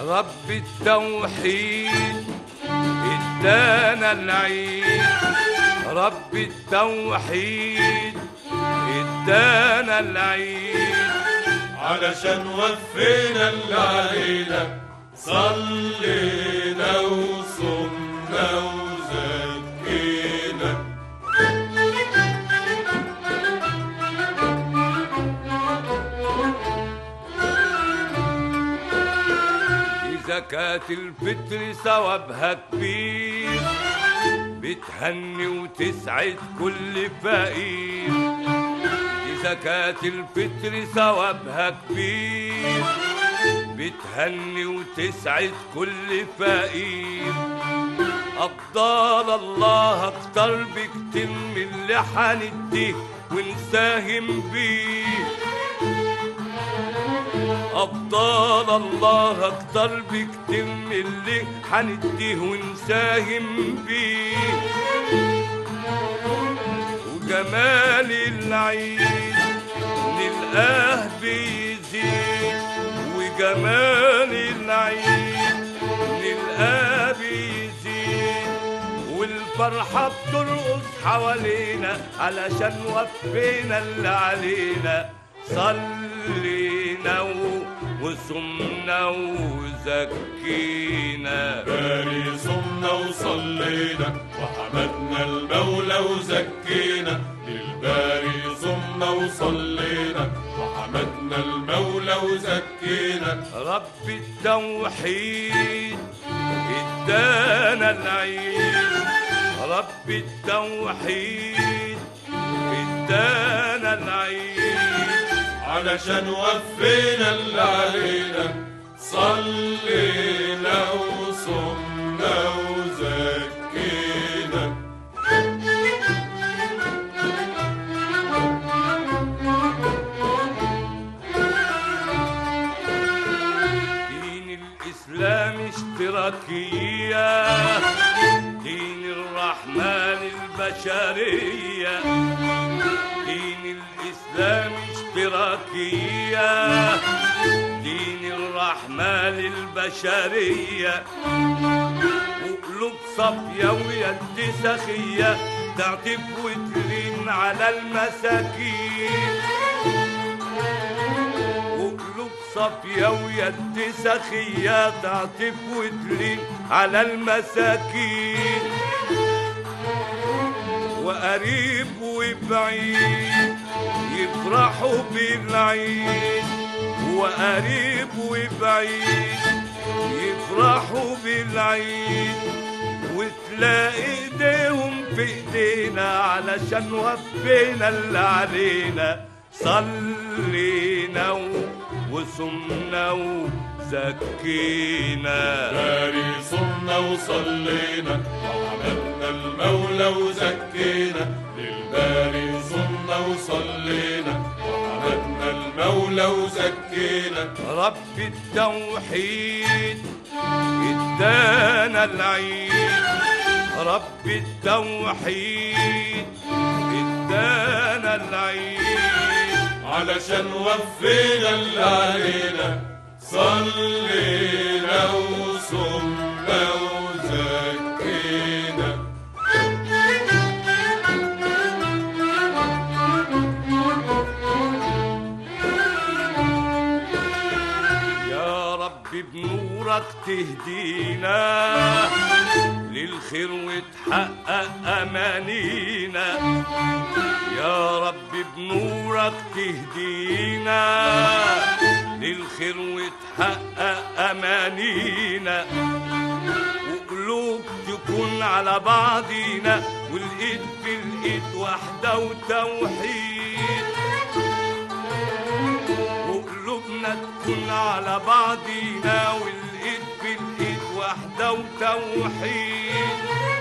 رب التوحيد ادانا العيد رب التوحيد ادانا العيد علشان وفينا اللي علينا صلينا وصمنا وزكينا دي زكاة الفطر ثوابها كبير بتهني وتسعد كل فقير دي زكاة الفطر ثوابها كبير بتهني وتسعد كل فقير أفضل الله أكتر بكتير من اللي حنديه ونساهم بيه أفضل الله أكتر بكتير من اللي حنديه ونساهم بيه وجمال العيد نلقاه بيزيد وجمال العيد نلقاه بيزيد والفرحة بترقص حوالينا علشان وفينا اللي علينا صلينا و- وصمنا وزكينا باري صمنا وصلينا وحمدنا المولى وزكينا للباري صمنا وصلينا وحمدنا المولى وزكينا رب التوحيد ادانا العيد رب التوحيد ادانا العيد علشان وفينا اللي علينا صلينا وصمنا وزكينا دين الإسلام اشتراكية دين الرحمن البشرية دين الإسلام اشتراكية دين الرحمن البشرية وقلوب صافية ويد سخية تعطف وتلين على المساكين وقلوب صافية ويد سخية تعطف وتلين على المساكين وقريب وبعيد يفرحوا بالعيد وقريب وبعيد يفرحوا بالعيد وتلاقي ايديهم في ايدينا علشان وفينا اللي علينا صلينا و- وصمنا وزكينا باري صمنا وصلينا وحمدنا المولى وزكينا للباري صمنا وصلينا وحمدنا المولى وزكينا رب التوحيد ادانا العيد رب التوحيد ادانا العيد علشان وفينا اللي علينا صلينا وصمنا وزكينا يا رب بنورك تهدينا للخير وتحقق أمانينا يا رب بنورك تهدينا للخير وتحقق أمانينا وقلوب تكون على بعضينا والإيد في الإيد واحدة وتوحيد وقلوبنا تكون على بعضينا والايد في الايد واحدة وتوحيد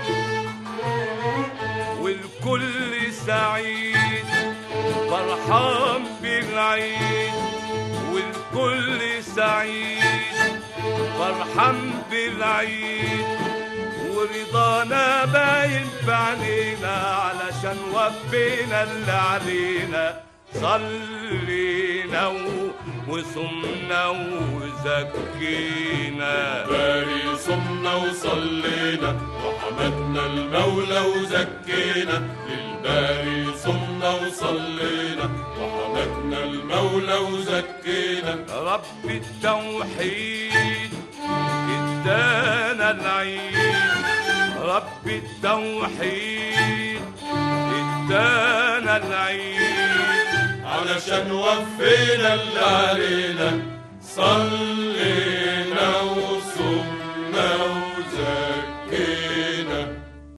والكل سعيد فرحان بالعيد والكل سعيد فرحان بالعيد ورضانا باين بعينينا علشان وفينا اللي علينا صلينا و- وصمنا وزكينا باري صمنا وصلينا وحمدنا المولى وزكينا للباري صمنا وصلينا وحمدنا المولى وزكينا رب التوحيد ادانا العيد رب التوحيد ادانا العيد علشان وفينا اللي علينا صلى